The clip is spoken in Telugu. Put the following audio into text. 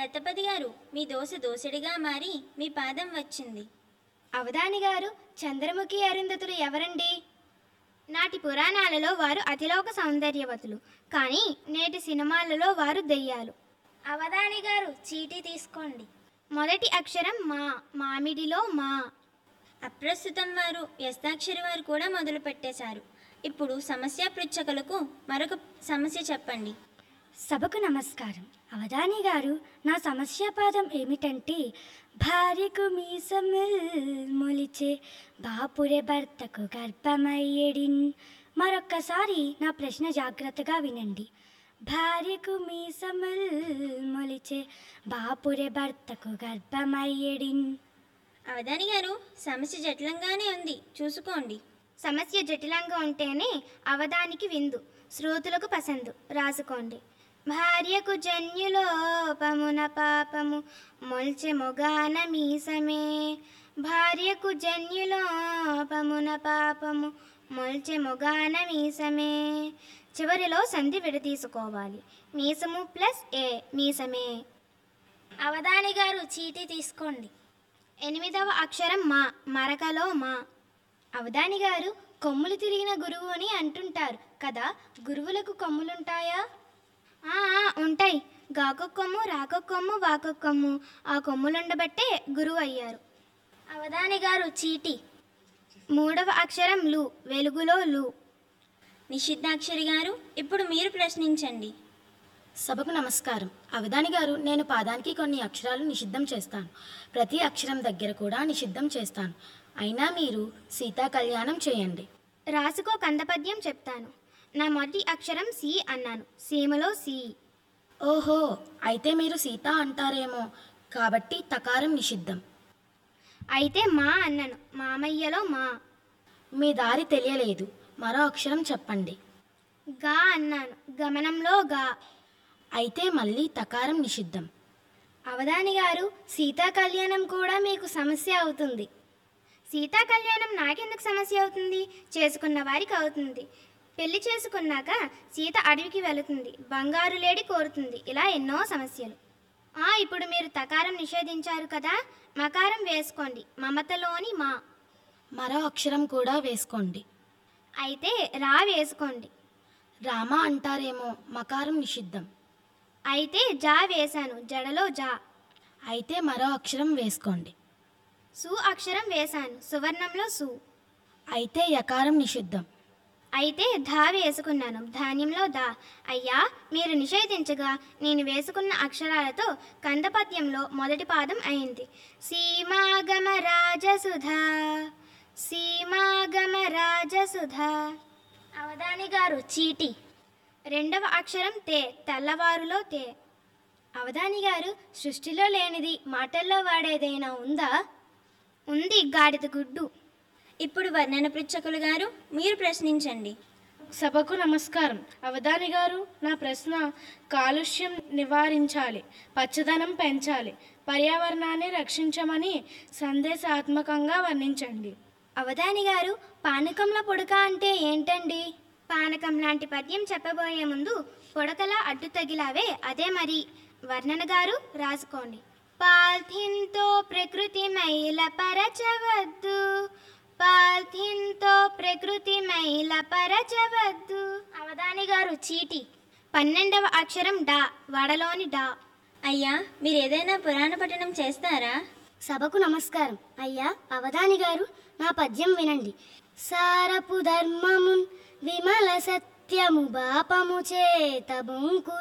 దత్తపతి గారు మీ దోశ దోసెడిగా మారి మీ పాదం వచ్చింది అవధాని గారు చంద్రముఖి అరుంధతులు ఎవరండి నాటి పురాణాలలో వారు అతిలోక సౌందర్యవతులు కానీ నేటి సినిమాలలో వారు దెయ్యాలు అవధాని గారు చీటీ తీసుకోండి మొదటి అక్షరం మా మామిడిలో మా అప్రస్తుతం వారు వ్యస్తాక్షరి వారు కూడా మొదలు పెట్టేశారు ఇప్పుడు సమస్య పృచ్ఛకులకు మరొక సమస్య చెప్పండి సభకు నమస్కారం అవధాని గారు నా సమస్యాపాదం ఏమిటంటే భార్యకు మీసమిల్ మొలిచే బాపురే భర్తకు గర్భమయ్యడిన్ మరొక్కసారి నా ప్రశ్న జాగ్రత్తగా వినండి భార్యకు మీసమిల్ మొలిచే బాపురే భర్తకు గర్భమయ్యడిన్ అవధాని గారు సమస్య జటిలంగానే ఉంది చూసుకోండి సమస్య జటిలంగా ఉంటేనే అవధానికి విందు శ్రోతులకు పసందు రాసుకోండి భార్యకు జన్యులోపమున పాపము మొల్చె మొగాన మీసమే భార్యకు జన్యులోపమున పాపము మొల్చె మొగాన మీసమే చివరిలో సంధి విడదీసుకోవాలి మీసము ప్లస్ ఏ మీసమే అవధాని గారు చీటీ తీసుకోండి ఎనిమిదవ అక్షరం మా మరకలో మా అవధాని గారు కొమ్ములు తిరిగిన గురువు అని అంటుంటారు కదా గురువులకు కొమ్ములుంటాయా ఆ, ఆ, ఉంటాయి గాకొక్కొమ్ము రాకొక్కొమ్ము వాకొక్కొమ్ము ఆ కొమ్ములుండబట్టే గురువు అయ్యారు అవధాని గారు చీటీ మూడవ అక్షరం లు వెలుగులో లు నిషిద్ధాక్షరి గారు ఇప్పుడు మీరు ప్రశ్నించండి సభకు నమస్కారం అవధాని గారు నేను పాదానికి కొన్ని అక్షరాలు నిషిద్ధం చేస్తాను ప్రతి అక్షరం దగ్గర కూడా నిషిద్ధం చేస్తాను అయినా మీరు సీతా కళ్యాణం చేయండి రాసుకో కందపద్యం చెప్తాను నా మొదటి అక్షరం సి అన్నాను సీమలో సి ఓహో అయితే మీరు సీత అంటారేమో కాబట్టి తకారం నిషిద్ధం అయితే మా అన్నాను మామయ్యలో మా మీ దారి తెలియలేదు మరో అక్షరం చెప్పండి గా అన్నాను గమనంలో గా అయితే మళ్ళీ తకారం నిషిద్ధం అవధాని గారు సీతా కళ్యాణం కూడా మీకు సమస్య అవుతుంది సీతా కళ్యాణం నాకెందుకు సమస్య అవుతుంది చేసుకున్న వారికి అవుతుంది పెళ్లి చేసుకున్నాక సీత అడవికి వెళుతుంది బంగారు లేడి కోరుతుంది ఇలా ఎన్నో సమస్యలు ఆ ఇప్పుడు మీరు తకారం నిషేధించారు కదా మకారం వేసుకోండి మమతలోని మా మరో అక్షరం కూడా వేసుకోండి అయితే రా వేసుకోండి రామ అంటారేమో మకారం నిషిద్ధం అయితే జా వేశాను జడలో జా అయితే మరో అక్షరం వేసుకోండి సు అక్షరం వేశాను సువర్ణంలో సు అయితే యకారం నిషిద్ధం అయితే ధా వేసుకున్నాను ధాన్యంలో దా అయ్యా మీరు నిషేధించగా నేను వేసుకున్న అక్షరాలతో కందపద్యంలో మొదటి పాదం అయింది సీమాగమ రాజసుధా సీమాగమ రాజసుధా అవధాని గారు చీటీ రెండవ అక్షరం తే తెల్లవారులో తే అవధాని గారు సృష్టిలో లేనిది మాటల్లో వాడేదైనా ఉందా ఉంది గాడిద గుడ్డు ఇప్పుడు వర్ణన పృచ్ఛకులు గారు మీరు ప్రశ్నించండి సభకు నమస్కారం అవధాని గారు నా ప్రశ్న కాలుష్యం నివారించాలి పచ్చదనం పెంచాలి పర్యావరణాన్ని రక్షించమని సందేశాత్మకంగా వర్ణించండి అవధాని గారు పానకంలో పుడక అంటే ఏంటండి పానకం లాంటి పద్యం చెప్పబోయే ముందు పొడకలా అడ్డు తగిలావే అదే మరి వర్ణన గారు రాసుకోండి పాల్థిన్తో ప్రకృతి మైల పరచవద్దు పాల్థిన్తో ప్రకృతి మైల పరచవద్దు అవధాని గారు చీటీ పన్నెండవ అక్షరం డా వడలోని డా అయ్యా మీరు ఏదైనా పురాణ పఠనం చేస్తారా సభకు నమస్కారం అయ్యా అవధాని గారు నా పద్యం వినండి సారపు ధర్మమున్ విమల సత్యము బాపము చేత బొంకు